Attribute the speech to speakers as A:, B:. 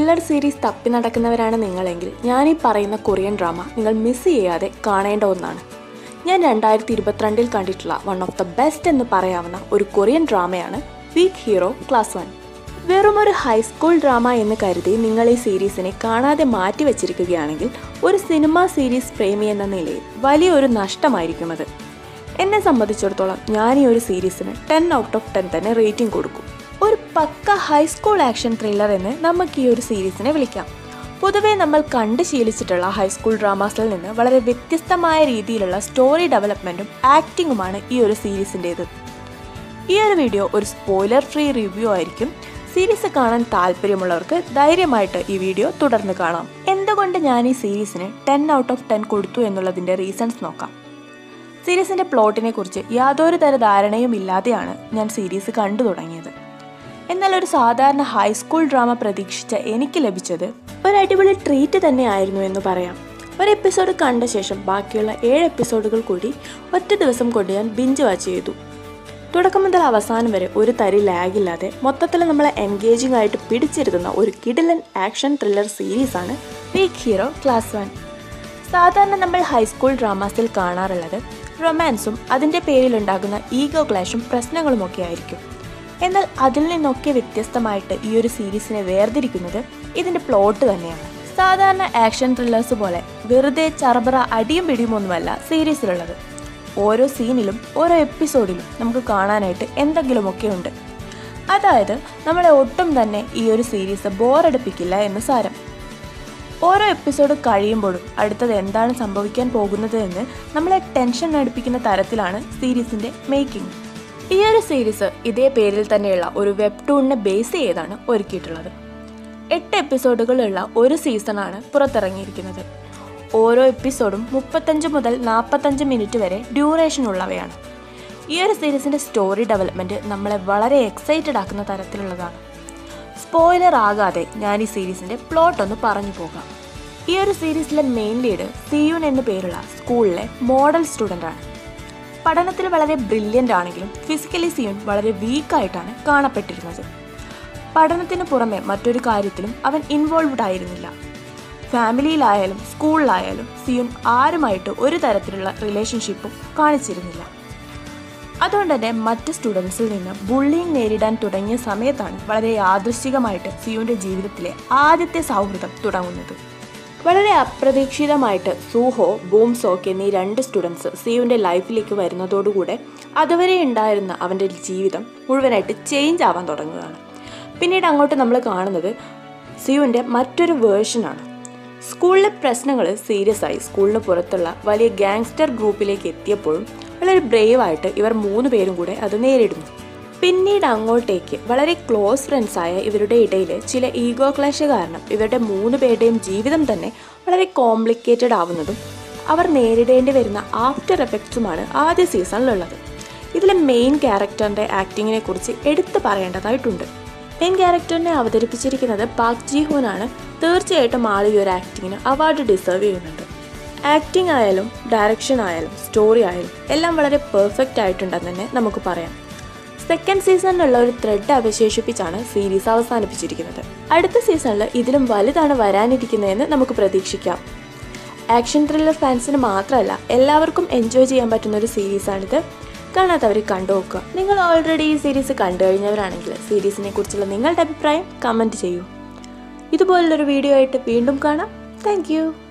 A: thriller series തപ്പി നടക്കുന്നവരാണ് നിങ്ങളെങ്കിൽ ഞാൻ ഈ പറയുന്ന കൊറിയൻ ഡ്രാമ നിങ്ങൾ മിസ് ചെയ്യാതെ കാണേണ്ട ഒന്നാണ് ഞാൻ രണ്ടായിരത്തി ഇരുപത്തിരണ്ടിൽ കണ്ടിട്ടുള്ള വൺ ഓഫ് ദ ബെസ്റ്റ് എന്ന് പറയാവുന്ന ഒരു കൊറിയൻ ഡ്രാമയാണ് വീക്ക് ഹീറോ ക്ലാസ് വൺ വെറും ഒരു ഹൈസ്കൂൾ ഡ്രാമ എന്ന് കരുതി നിങ്ങൾ ഈ സീരീസിനെ കാണാതെ മാറ്റി വെച്ചിരിക്കുകയാണെങ്കിൽ ഒരു സിനിമാ സീരീസ് പ്രേമി എന്ന നിലയിൽ വലിയൊരു നഷ്ടമായിരിക്കും അത് എന്നെ സംബന്ധിച്ചിടത്തോളം ഞാൻ ഈ ഒരു സീരീസിന് ടെൻ ഔട്ട് ഓഫ് ടെൻ തന്നെ റേറ്റിംഗ് കൊടുക്കും ഒരു പക്ക ഹൈസ്കൂൾ ആക്ഷൻ ത്രില്ലർ എന്ന് നമുക്ക് ഈ ഒരു സീരീസിനെ വിളിക്കാം പൊതുവേ നമ്മൾ കണ്ട് ശീലിച്ചിട്ടുള്ള ഹൈസ്കൂൾ ഡ്രാമാസിൽ നിന്ന് വളരെ വ്യത്യസ്തമായ രീതിയിലുള്ള സ്റ്റോറി ഡെവലപ്മെൻറ്റും ആക്ടിങ്ങുമാണ് ഈ ഒരു സീരീസിൻ്റേത് ഈ ഒരു വീഡിയോ ഒരു സ്പോയിലർ ഫ്രീ റിവ്യൂ ആയിരിക്കും സീരീസ് കാണാൻ താല്പര്യമുള്ളവർക്ക് ധൈര്യമായിട്ട് ഈ വീഡിയോ തുടർന്ന് കാണാം എന്തുകൊണ്ട് ഞാൻ ഈ സീരീസിന് ടെൻ ഔട്ട് ഓഫ് ടെൻ കൊടുത്തു എന്നുള്ളതിൻ്റെ റീസൺസ് നോക്കാം സീരീസിൻ്റെ പ്ലോട്ടിനെ കുറിച്ച് യാതൊരു തര ധാരണയും ഇല്ലാതെയാണ് ഞാൻ സീരീസ് കണ്ടു തുടങ്ങിയത് എന്നാൽ ഒരു സാധാരണ ഹൈസ്കൂൾ ഡ്രാമ പ്രതീക്ഷിച്ച എനിക്ക് ലഭിച്ചത് ഒരു അടിപൊളി ട്രീറ്റ് തന്നെയായിരുന്നു എന്ന് പറയാം ഒരു എപ്പിസോഡ് കണ്ട ശേഷം ബാക്കിയുള്ള ഏഴ് എപ്പിസോഡുകൾ കൂടി ഒറ്റ ദിവസം കൊണ്ട് ഞാൻ ബിഞ്ച് വാച്ച് ചെയ്തു തുടക്കം മുതൽ അവസാനം വരെ ഒരു തരി ലാഗില്ലാതെ മൊത്തത്തിൽ നമ്മളെ എൻഗേജിംഗ് ആയിട്ട് പിടിച്ചിരുത്തുന്ന ഒരു കിഡിലൻ ആക്ഷൻ ത്രില്ലർ സീരീസാണ് വീക്ക് ഹീറോ ക്ലാസ് വൺ സാധാരണ നമ്മൾ ഹൈസ്കൂൾ ഡ്രാമാസിൽ കാണാറുള്ളത് റൊമാൻസും അതിൻ്റെ പേരിലുണ്ടാകുന്ന ഈഗോ ക്ലാഷും പ്രശ്നങ്ങളുമൊക്കെ ആയിരിക്കും എന്നാൽ അതിൽ നിന്നൊക്കെ വ്യത്യസ്തമായിട്ട് ഈ ഒരു സീരീസിനെ വേർതിരിക്കുന്നത് ഇതിൻ്റെ പ്ലോട്ട് തന്നെയാണ് സാധാരണ ആക്ഷൻ ത്രില്ലേഴ്സ് പോലെ വെറുതെ ചറബറ അടിയും പിടിയുമൊന്നുമല്ല സീരീസിലുള്ളത് ഓരോ സീനിലും ഓരോ എപ്പിസോഡിലും നമുക്ക് കാണാനായിട്ട് എന്തെങ്കിലുമൊക്കെ ഉണ്ട് അതായത് നമ്മളെ ഒട്ടും തന്നെ ഈ ഒരു സീരീസ് ബോറടിപ്പിക്കില്ല എന്ന് സാരം ഓരോ എപ്പിസോഡ് കഴിയുമ്പോഴും അടുത്തത് എന്താണ് സംഭവിക്കാൻ പോകുന്നത് എന്ന് നമ്മളെ ടെൻഷൻ അടുപ്പിക്കുന്ന തരത്തിലാണ് സീരീസിന്റെ മേക്കിംഗ് ഈ ഒരു സീരീസ് ഇതേ പേരിൽ തന്നെയുള്ള ഒരു വെബ്ടൂണിനെ ബേസ് ചെയ്താണ് ഒരുക്കിയിട്ടുള്ളത് എട്ട് എപ്പിസോഡുകളുള്ള ഒരു സീസണാണ് പുറത്തിറങ്ങിയിരിക്കുന്നത് ഓരോ എപ്പിസോഡും മുപ്പത്തഞ്ച് മുതൽ നാൽപ്പത്തഞ്ച് മിനിറ്റ് വരെ ഡ്യൂറേഷൻ ഉള്ളവയാണ് ഈ ഒരു സീരീസിൻ്റെ സ്റ്റോറി ഡെവലപ്മെൻറ്റ് നമ്മളെ വളരെ എക്സൈറ്റഡ് ആക്കുന്ന തരത്തിലുള്ളതാണ് സ്പോയിലർ ആകാതെ ഞാൻ ഈ സീരീസിൻ്റെ പ്ലോട്ട് ഒന്ന് പറഞ്ഞു പോകാം ഈ ഒരു സീരീസിലെ മെയിൻ ലീഡ് സിയുൻ എന്നു പേരുള്ള സ്കൂളിലെ മോഡൽ സ്റ്റുഡൻ്റ് ആണ് പഠനത്തിൽ വളരെ ബ്രില്യൻ്റ് ആണെങ്കിലും ഫിസിക്കലി സിയുൻ വളരെ വീക്കായിട്ടാണ് കാണപ്പെട്ടിരുന്നത് പഠനത്തിന് പുറമെ മറ്റൊരു കാര്യത്തിലും അവൻ ഇൻവോൾവ്ഡ് ആയിരുന്നില്ല ഫാമിലിയിലായാലും സ്കൂളിലായാലും സിയുൻ ആരുമായിട്ട് ഒരു തരത്തിലുള്ള റിലേഷൻഷിപ്പും കാണിച്ചിരുന്നില്ല അതുകൊണ്ട് തന്നെ മറ്റ് സ്റ്റുഡൻസിൽ നിന്ന് ബുള്ളിങ് നേരിടാൻ തുടങ്ങിയ സമയത്താണ് വളരെ യാദൃശ്ചികമായിട്ട് സിയുവിൻ്റെ ജീവിതത്തിലെ ആദ്യത്തെ സൗഹൃദം തുടങ്ങുന്നത് വളരെ അപ്രതീക്ഷിതമായിട്ട് സൂഹോ ബൂംസോക്ക് എന്നീ രണ്ട് സ്റ്റുഡൻസ് സിയുവിൻ്റെ ലൈഫിലേക്ക് വരുന്നതോടുകൂടെ അതുവരെ ഉണ്ടായിരുന്ന അവൻ്റെ ജീവിതം മുഴുവനായിട്ട് ചേഞ്ച് ആവാൻ തുടങ്ങുകയാണ് പിന്നീട് അങ്ങോട്ട് നമ്മൾ കാണുന്നത് സിയുവിൻ്റെ മറ്റൊരു വേർഷനാണ് സ്കൂളിലെ പ്രശ്നങ്ങൾ സീരിയസ് ആയി സ്കൂളിന് പുറത്തുള്ള വലിയ ഗാങ്സ്റ്റർ ഗ്രൂപ്പിലേക്ക് എത്തിയപ്പോഴും വളരെ ബ്രേവായിട്ട് ഇവർ മൂന്ന് പേരും കൂടെ അത് നേരിടുന്നു പിന്നീട് അങ്ങോട്ടേക്ക് വളരെ ക്ലോസ് ഫ്രണ്ട്സായ ഇവരുടെ ഇടയിൽ ചില ഈഗോ ക്ലാഷ് കാരണം ഇവരുടെ മൂന്ന് പേരുടെയും ജീവിതം തന്നെ വളരെ കോംപ്ലിക്കേറ്റഡ് ആവുന്നതും അവർ നേരിടേണ്ടി വരുന്ന ആഫ്റ്റർ എഫക്ട്സുമാണ് ആദ്യ സീസണിലുള്ളത് ഇതിലെ മെയിൻ ക്യാരക്ടറിൻ്റെ ആക്ടിങ്ങിനെ കുറിച്ച് എടുത്തു പറയേണ്ടതായിട്ടുണ്ട് മെയിൻ ക്യാരക്ടറിനെ അവതരിപ്പിച്ചിരിക്കുന്നത് പാക് ജി ഹൂനാണ് തീർച്ചയായിട്ടും ആൾ ഈ ഒരു ആക്ടിങ്ങിന് അവാർഡ് ഡിസേർവ് ചെയ്യുന്നുണ്ട് ആക്ടിംഗ് ആയാലും ഡയറക്ഷൻ ആയാലും സ്റ്റോറി ആയാലും എല്ലാം വളരെ പെർഫെക്റ്റ് ആയിട്ടുണ്ടെന്ന് തന്നെ നമുക്ക് പറയാം സെക്കൻഡ് സീസണിലുള്ള ഒരു ത്രെഡ് അവശേഷിപ്പിച്ചാണ് സീരീസ് അവസാനിപ്പിച്ചിരിക്കുന്നത് അടുത്ത സീസണിൽ ഇതിലും വലുതാണ് വരാനിരിക്കുന്നതെന്ന് നമുക്ക് പ്രതീക്ഷിക്കാം ആക്ഷൻ ത്രില്ലർ ഫാൻസിന് മാത്രമല്ല എല്ലാവർക്കും എൻജോയ് ചെയ്യാൻ പറ്റുന്ന ഒരു സീരീസാണിത് കാണാത്തവർ കണ്ടു നോക്കുക നിങ്ങൾ ഓൾറെഡി ഈ സീരീസ് കണ്ടു കഴിഞ്ഞവരാണെങ്കിൽ സീരീസിനെ കുറിച്ചുള്ള നിങ്ങളുടെ അഭിപ്രായം കമൻറ്റ് ചെയ്യൂ ഇതുപോലുള്ളൊരു വീഡിയോ ആയിട്ട് വീണ്ടും കാണാം താങ്ക്